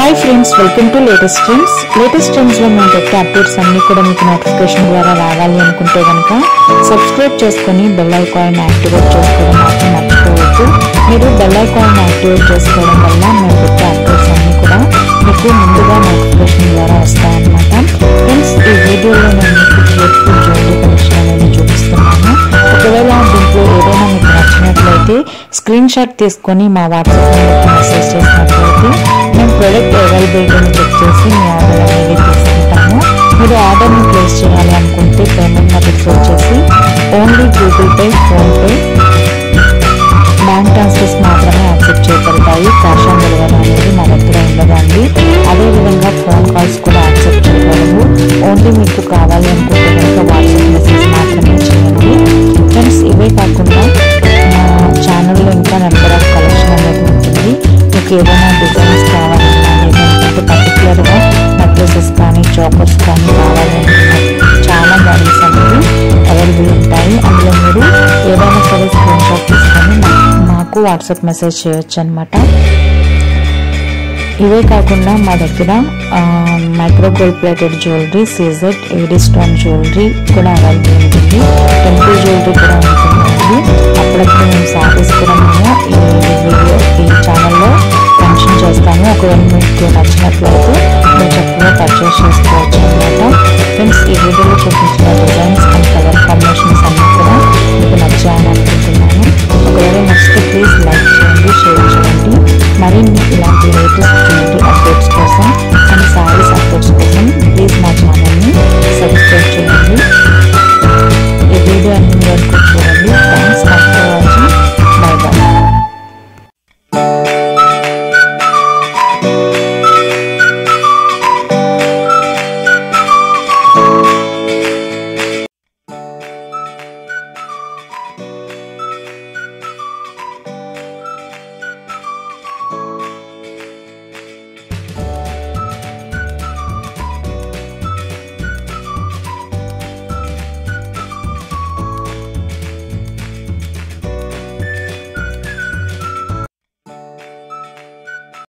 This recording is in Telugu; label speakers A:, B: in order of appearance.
A: hi friends welcome to latest trends latest trends లో మేము పెట్టే అప్డేట్స్ అన్ని కూడా మీకు నోటిఫికేషన్ ద్వారా రావాలి అనుకుంటే కనుక సబ్స్క్రైబ్ చేసుకొని బెల్ ఐకాన్ యాక్టివేట్ చేసుకోవడం మాత్రం మర్చిపోవద్దు మీరు బెల్ ఐకాన్ యాక్టివేట్ చేసుకోవడం వల్ల మేము పెట్టే అప్డేట్స్ అన్ని కూడా మీకు ముందుగా నోటిఫికేషన్ ద్వారా వస్తాయన్నమాట ఫ్రెండ్స్ ఈ వీడియోలో నేను మీకు బ్యూటిఫుల్ జ్యువెలరీ కలెక్షన్ అనేది చూపిస్తున్నాను ఒకవేళ దీంట్లో ఏదైనా మీకు నచ్చినట్లయితే స్క్రీన్ షాట్ తీసుకొని మా వాట్సాప్ నెంబర్కి మెసేజ్ చేసినట్లయితే మేము ప్రోడక్ట్ అవైలబిలిటీని చెక్ చేసి మీ ఆర్డర్ అనేది తీసుకుంటాము మీరు ఆర్డర్ని ప్లేస్ చేయాలి అనుకుంటే పేమెంట్ మెథడ్స్ వచ్చేసి only Google Pay PhonePe bank transfers మాత్రమే యాక్సెప్ట్ చేయబడతాయి క్యాష్ ఆన్ డెలివరీ అనేది మా దగ్గర ఉండదండి అదేవిధంగా ఫోన్ కాల్స్ కూడా యాక్సెప్ట్ చేయబడవు ఓన్లీ మీకు కావాలి అనుకుంటే కనుక వాట్సాప్ మెసేజ్ మాత్రమే చేయండి ఫ్రెండ్స్ ఇవే కాకుండా మా ఛానల్లో ఇంకా నెంబర్ ఆఫ్ కలెక్షన్ అనేది ఉంటుంది మీకు ఏదైనా డిజైన్స్ కావాలన్నా లేదంటే పర్టికులర్గా నెక్లెసెస్ కానీ చాకర్స్ కానీ కావాలన్నా చాలా మోడల్స్ అనేవి అవైలబుల్ ఉంటాయి అందులో మీరు ఏదైనా సరే స్క్రీన్ షాట్ తీసుకొని మా- మాకు వాట్సాప్ మెసేజ్ చేయొచ్చు అనమాట ఇవే కాకుండా మా దగ్గర micro gold plated jewellery CZ AD stone jewellery కూడా అవైలబుల్ ఉంటుంది టెంపుల్ జ్యువెలరీ కూడా ఉంటుందండి అప్పుడప్పుడు మేము సారీస్ కూడా మేము ఈ వీడియో ఈ ఛానల్లో మెన్షన్ చేస్తాము ఒకవేళ మీకు నచ్చినట్లయితే మీరు చక్కగా పర్చేస్ చేసుకోవచ్చు అనమాట ఫ్రెండ్స్ ఈ వీడియోలో చూపించిన డిజైన్స్ అండ్ కలర్ కాంబినేషన్స్ అన్నీ కూడా మీకు నచ్చాయని అనుకుంటున్నాను ఒకవేళ నచ్చితే ప్లీజ్ లైక్ చేయండి షేర్ చేయండి మరిన్ని ఇలాంటి లేటెస్ట్